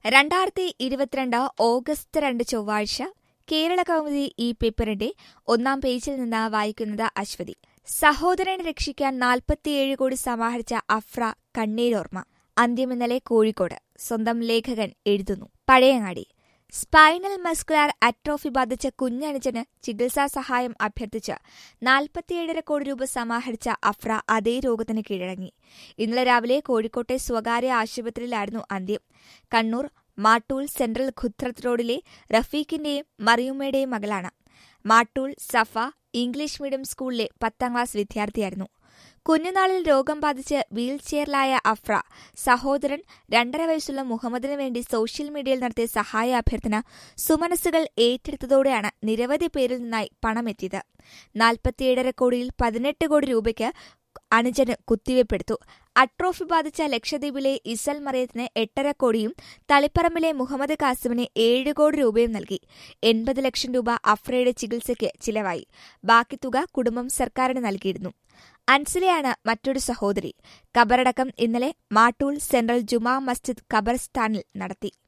രണ്ടായിരത്തി ഇരുപത്തിരണ്ട് ഓഗസ്റ്റ് രണ്ട് ചൊവ്വാഴ്ച കേരള കൗമുദി ഈ പേപ്പറിന്റെ ഒന്നാം പേജിൽ നിന്ന് വായിക്കുന്നത് അശ്വതി സഹോദരനെ രക്ഷിക്കാൻ നാൽപ്പത്തിയേഴ് കോടി സമാഹരിച്ച അഫ്ര കണ്ണീരോർമ്മ അന്ത്യം ഇന്നലെ കോഴിക്കോട് സ്വന്തം ലേഖകൻ എഴുതുന്നു പഴയങ്ങാടി സ്പൈനൽ മസ്കുലാർ അട്രോഫി ബാധിച്ച കുഞ്ഞനുജന് ചികിത്സാ സഹായം അഭ്യർത്ഥിച്ച് നാൽപ്പത്തിയേഴര കോടി രൂപ സമാഹരിച്ച അഫ്ര അതേ രോഗത്തിന് കീഴടങ്ങി ഇന്നലെ രാവിലെ കോഴിക്കോട്ടെ സ്വകാര്യ ആശുപത്രിയിലായിരുന്നു അന്ത്യം കണ്ണൂർ മാട്ടൂൽ സെൻട്രൽ ഖുദ്രത്ത് റോഡിലെ റഫീഖിന്റെയും മറിയുമ്മയുടെയും മകളാണ് മാട്ടൂൽ സഫ ഇംഗ്ലീഷ് മീഡിയം സ്കൂളിലെ പത്താം ക്ലാസ് വിദ്യാർത്ഥിയായിരുന്നു കുഞ്ഞുനാളിൽ രോഗം ബാധിച്ച് വീൽചെയറിലായ അഫ്ര സഹോദരൻ രണ്ടര വയസ്സുള്ള മുഹമ്മദിനു വേണ്ടി സോഷ്യൽ മീഡിയയിൽ നടത്തിയ സഹായ അഭ്യർത്ഥന സുമനസ്സുകൾ ഏറ്റെടുത്തതോടെയാണ് നിരവധി പേരിൽ നിന്നായി പണമെത്തിയത് നാൽപ്പത്തിയേഴര കോടിയിൽ പതിനെട്ട് കോടി രൂപയ്ക്ക് അനുജന് കുത്തിവയ്പ്പെടുത്തു അട്രോഫി ബാധിച്ച ലക്ഷദ്വീപിലെ ഇസൽ മറിയത്തിന് എട്ടര കോടിയും തളിപ്പറമ്പിലെ മുഹമ്മദ് കാസിമിന് ഏഴ് കോടി രൂപയും നൽകി എൺപത് ലക്ഷം രൂപ അഫ്രയുടെ ചികിത്സയ്ക്ക് ചിലവായി ബാക്കി തുക കുടുംബം സർക്കാരിന് നൽകിയിരുന്നു അൻസിലയാണ് മറ്റൊരു സഹോദരി കബറടക്കം ഇന്നലെ മാട്ടൂൽ സെൻട്രൽ ജുമാ മസ്ജിദ് ഖബർസ്ഥാനിൽ നടത്തി